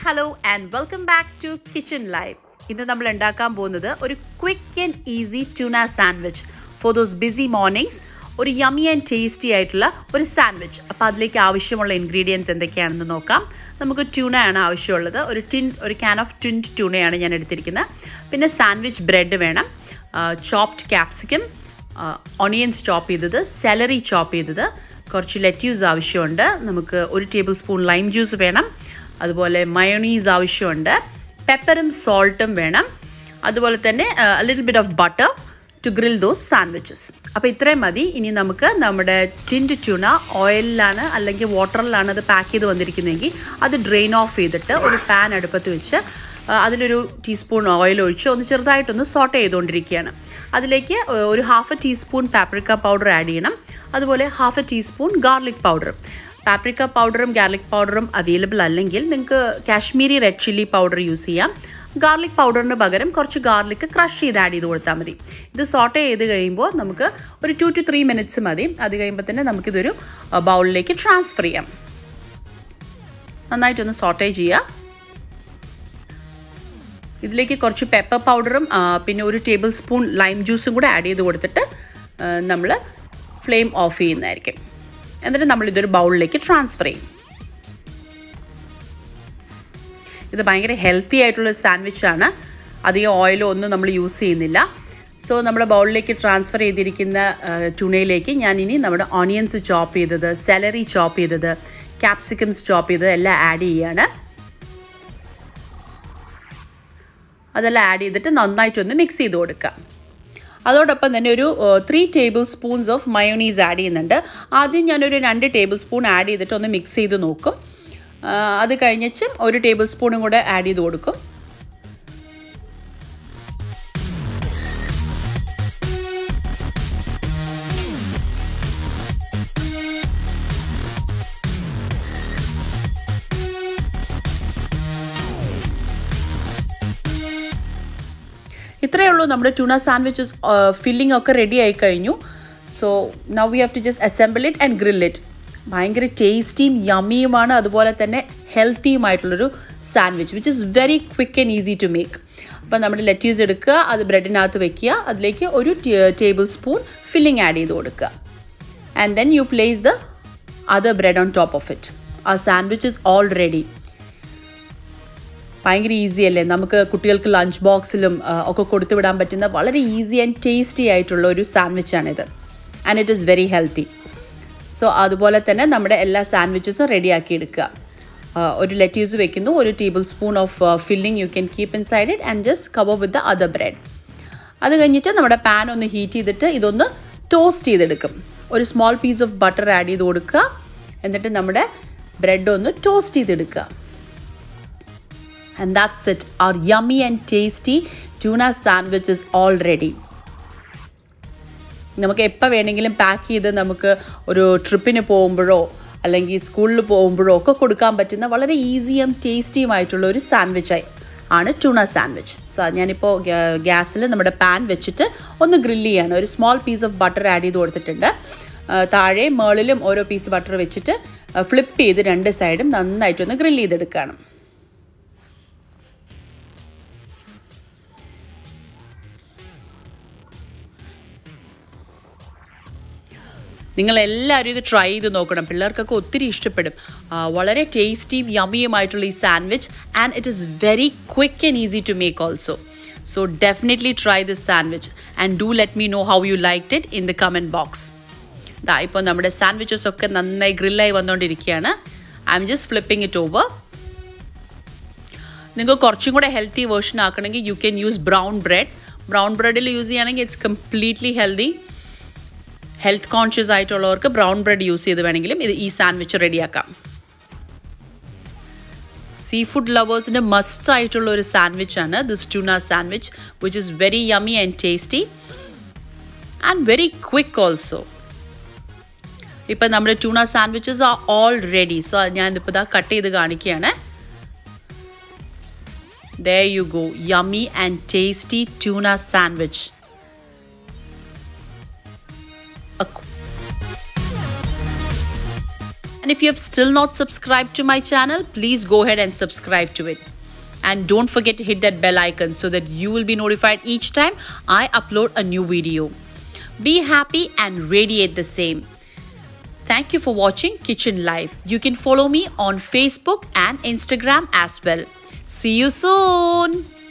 Hello and welcome back to kitchen live ഇന്ന് നമ്മൾ ഉണ്ടാക്കാൻ പോകുന്നത് ഒരു quick and easy tuna sandwich for those busy mornings ഒരു യമ്മി ആൻഡ് ടേസ്റ്റി ആയിട്ടുള്ള ഒരു സാൻഡ്വിച്ച് അപ്പോൾ അതിലേക്ക് ആവശ്യമുള്ള ഇൻഗ്രീഡിയൻസ് എന്തൊക്കെയാണെന്ന് നോക്കാം നമുക്ക് ട്യൂണയാണ് ആവശ്യമുള്ളത് ഒരു ടിൻ ഒരു ക്യാൻ ഓഫ് ടിൻഡ് ട്യൂണയാണ് ഞാൻ എടുത്തിരിക്കുന്നത് പിന്നെ സാൻഡ്വിച്ച് ബ്രെഡ് വേണം ചോപ്ഡ് ക്യാപ്സിക്കം ഓണിയൻസ് ചോപ്പ് ചെയ്തത് സെലറി ചോപ്പ് ചെയ്തത് കുറച്ച് ലെറ്റ്യൂസ് ആവശ്യമുണ്ട് നമുക്ക് ഒരു ടേബിൾ സ്പൂൺ ലൈം ജ്യൂസ് വേണം അതുപോലെ മയോണീസ് ആവശ്യമുണ്ട് പെപ്പറും സോൾട്ടും വേണം അതുപോലെ തന്നെ little bit of butter to grill those sandwiches അപ്പോൾ ഇത്രയും മതി ഇനി നമുക്ക് നമ്മുടെ ടിൻഡ് ട്യൂണ ഓയിലിലാണ് അല്ലെങ്കിൽ വാട്ടറിലാണ് അത് പാക്ക് ചെയ്ത് വന്നിരിക്കുന്നതെങ്കിൽ അത് ഡ്രെയിൻ ഓഫ് ചെയ്തിട്ട് ഒരു പാൻ അടുപ്പത്ത് വെച്ച് അതിലൊരു ടീസ്പൂൺ ഓയിൽ ഒഴിച്ച് ഒന്ന് ചെറുതായിട്ടൊന്ന് സോട്ട് ചെയ്തുകൊണ്ടിരിക്കുകയാണ് അതിലേക്ക് ഒരു half a teaspoon paprika powder add ചെയ്യണം അതുപോലെ half a teaspoon garlic powder paprika പൗഡറും ഗാർലിക് പൗഡറും അവൈലബിൾ അല്ലെങ്കിൽ നിങ്ങൾക്ക് Kashmiri red chilli powder use ചെയ്യാം ഗാർലിക് പൗഡറിന് പകരം കുറച്ച് ഗാർലിക് ക്രഷ് ചെയ്ത് ആഡ് ചെയ്ത് കൊടുത്താൽ മതി ഇത് സോട്ട് ചെയ്ത് കഴിയുമ്പോൾ നമുക്ക് ഒരു ടു ടു ത്രീ മിനിറ്റ്സ് മതി അത് കഴിയുമ്പോൾ തന്നെ നമുക്കിതൊരു ബൗളിലേക്ക് ട്രാൻസ്ഫർ ചെയ്യാം നന്നായിട്ടൊന്ന് സോട്ടേ ചെയ്യുക ഇതിലേക്ക് കുറച്ച് പെപ്പർ പൗഡറും പിന്നെ ഒരു ടേബിൾ സ്പൂൺ ലൈം ജ്യൂസും കൂടെ ആഡ് ചെയ്ത് കൊടുത്തിട്ട് നമ്മൾ ഫ്ലെയിം ഓഫ് ചെയ്യുന്നതായിരിക്കും എന്നിട്ട് നമ്മൾ ഇതൊരു ബൗളിലേക്ക് ട്രാൻസ്ഫർ ചെയ്യും ഇത് ഭയങ്കര ഹെൽത്തി ആയിട്ടുള്ള സാൻഡ്വിച്ചാണ് അധികം ഓയിലോ ഒന്നും നമ്മൾ യൂസ് ചെയ്യുന്നില്ല സോ നമ്മുടെ ബൗളിലേക്ക് ട്രാൻസ്ഫർ ചെയ്തിരിക്കുന്ന ട്യൂണയിലേക്ക് ഞാൻ ഇനി നമ്മുടെ ഓണിയൻസ് ചോപ്പ് ചെയ്തത് സെലറി ചോപ്പ് ചെയ്തത് ക്യാപ്സിക്കംസ് ചോപ്പ് ചെയ്തത് എല്ലാം ആഡ് ചെയ്യാണ് അതെല്ലാം ആഡ് ചെയ്തിട്ട് നന്നായിട്ടൊന്ന് മിക്സ് ചെയ്ത് കൊടുക്കുക അതോടൊപ്പം തന്നെ ഒരു three tablespoons of mayonnaise add ചെയ്യുന്നുണ്ട് ആദ്യം ഞാനൊരു രണ്ട് ടേബിൾ സ്പൂൺ ആഡ് ചെയ്തിട്ട് ഒന്ന് മിക്സ് ചെയ്ത് നോക്കും അത് കഴിഞ്ഞിച്ച് ഒരു ടേബിൾ സ്പൂണും കൂടെ ആഡ് ചെയ്ത് കൊടുക്കും ഇത്രയേ ഉള്ളൂ നമ്മുടെ ട്യൂണ സാൻഡ്വിച്ചസ് ഫില്ലിംഗ് ഒക്കെ റെഡി ആയി കഴിഞ്ഞു so now we have to just assemble it and grill it ഭയങ്കര ടേസ്റ്റിയും യമ്മിയുമാണ് അതുപോലെ തന്നെ ഹെൽത്തിയുമായിട്ടുള്ളൊരു sandwich which is very quick and easy to make അപ്പോൾ നമ്മുടെ ലെറ്റ്യൂസ് എടുക്കുക അത് ബ്രെഡിനകത്ത് വെക്കുക അതിലേക്ക് ഒരു ടേബിൾ സ്പൂൺ ഫില്ലിംഗ് ആഡ് ചെയ്ത് കൊടുക്കുക and then you place the other bread on top of it ആ സാൻഡ്വിച്ച് ഇസ് ഓൾ റെഡി ഭയങ്കര ഈസി അല്ലേ നമുക്ക് കുട്ടികൾക്ക് ലഞ്ച് ബോക്സിലും ഒക്കെ കൊടുത്തു വിടാൻ പറ്റുന്ന വളരെ ഈസി ആൻഡ് ടേസ്റ്റി ആയിട്ടുള്ള ഒരു സാൻഡ്വിച്ചാണിത് and it is very healthy so അതുപോലെ തന്നെ നമ്മുടെ എല്ലാ സാൻഡ്വിച്ചസും റെഡിയാക്കി എടുക്കുക ഒരു ലെറ്റ്യൂസ് വെക്കുന്നു ഒരു tablespoon of filling you can keep in side it and just cover with the other bread അത് കഴിഞ്ഞിട്ട് നമ്മുടെ പാൻ ഒന്ന് ഹീറ്റ് ചെയ്തിട്ട് ഇതൊന്ന് ടോസ്റ്റ് ചെയ്തെടുക്കും ഒരു small piece of butter add ചെയ്ത് കൊടുക്കുക എന്നിട്ട് നമ്മുടെ ബ്രെഡ് ഒന്ന് ടോസ്റ്റ് ചെയ്തെടുക്കുക and that's it our yummy and tasty tuna sandwich is all ready നമുക്ക് എപ്പോൾ വേണമെങ്കിലും പാക്ക് ചെയ്ത് നമുക്ക് ഒരു ട്രിപ്പിന് പോകുമ്പോഴോ അല്ലെങ്കിൽ സ്കൂളിൽ പോകുമ്പോഴോ ഒക്കെ കൊടുക്കാൻ പറ്റുന്ന വളരെ ഈസിയും ടേസ്റ്റിയുമായിട്ടുള്ള ഒരു സാൻഡ്വിച്ചായി ആണ് ട്യൂണ സാൻഡ്വിച്ച് സോ ഞാനിപ്പോൾ ഗ്യാസിൽ നമ്മുടെ പാൻ വെച്ചിട്ട് ഒന്ന് ഗ്രില്ല് ചെയ്യാണ് ഒരു small piece of butter add ചെയ്ത് കൊടുത്തിട്ടുണ്ട് താഴെ മേളിലും ഓരോ പീസ് ബട്ടർ വെച്ചിട്ട് ഫ്ലിപ്പ് ചെയ്ത് രണ്ട് സൈഡും നന്നായിട്ടൊന്ന് ഗ്രില്ല് ചെയ്തെടുക്കുകയാണ് നിങ്ങൾ എല്ലാവരും ഇത് ട്രൈ ചെയ്ത് നോക്കണം പിള്ളേർക്കൊക്കെ ഒത്തിരി ഇഷ്ടപ്പെടും വളരെ ടേസ്റ്റിയും യമ്മിയുമായിട്ടുള്ള ഈ sandwich and it is very quick and easy to make also so definitely try this sandwich and do let me know how you like it in the comment box ദാ ഇപ്പോൾ നമ്മുടെ സാൻഡ്വിച്ചസ് ഒക്കെ നന്നായി ഗ്രില്ലായി വന്നുകൊണ്ടിരിക്കുകയാണ് I'm just flipping it over നിങ്ങൾക്ക് കുറച്ചും കൂടെ ഹെൽത്തി വേർഷൻ ആക്കണമെങ്കിൽ you can use brown bread brown ബ്രെഡിൽ യൂസ് ചെയ്യുകയാണെങ്കിൽ it's completely healthy health conscious ആയിട്ടുള്ളവർക്ക് ബ്രൗൺ ബ്രെഡ് യൂസ് ചെയ്ത് വേണമെങ്കിലും ഇത് ഈ സാൻഡ്വിച്ച് റെഡിയാക്കാം സീ ഫുഡ് ലവേഴ്സിൻ്റെ മസ്റ്റ് ആയിട്ടുള്ള ഒരു സാൻഡ്വിച്ചാണ് this tuna sandwich which is very yummy and tasty and very quick also ഇപ്പം നമ്മുടെ tuna sandwiches are all ready so ഞാനിപ്പോൾ ഇതാ കട്ട് ചെയ്ത് കാണിക്കുകയാണ് There you go, yummy and tasty tuna sandwich. And if you have still not subscribed to my channel, please go ahead and subscribe to it. And don't forget to hit that bell icon so that you will be notified each time I upload a new video. Be happy and radiate the same. Thank you for watching Kitchen Live. You can follow me on Facebook and Instagram as well. See you soon.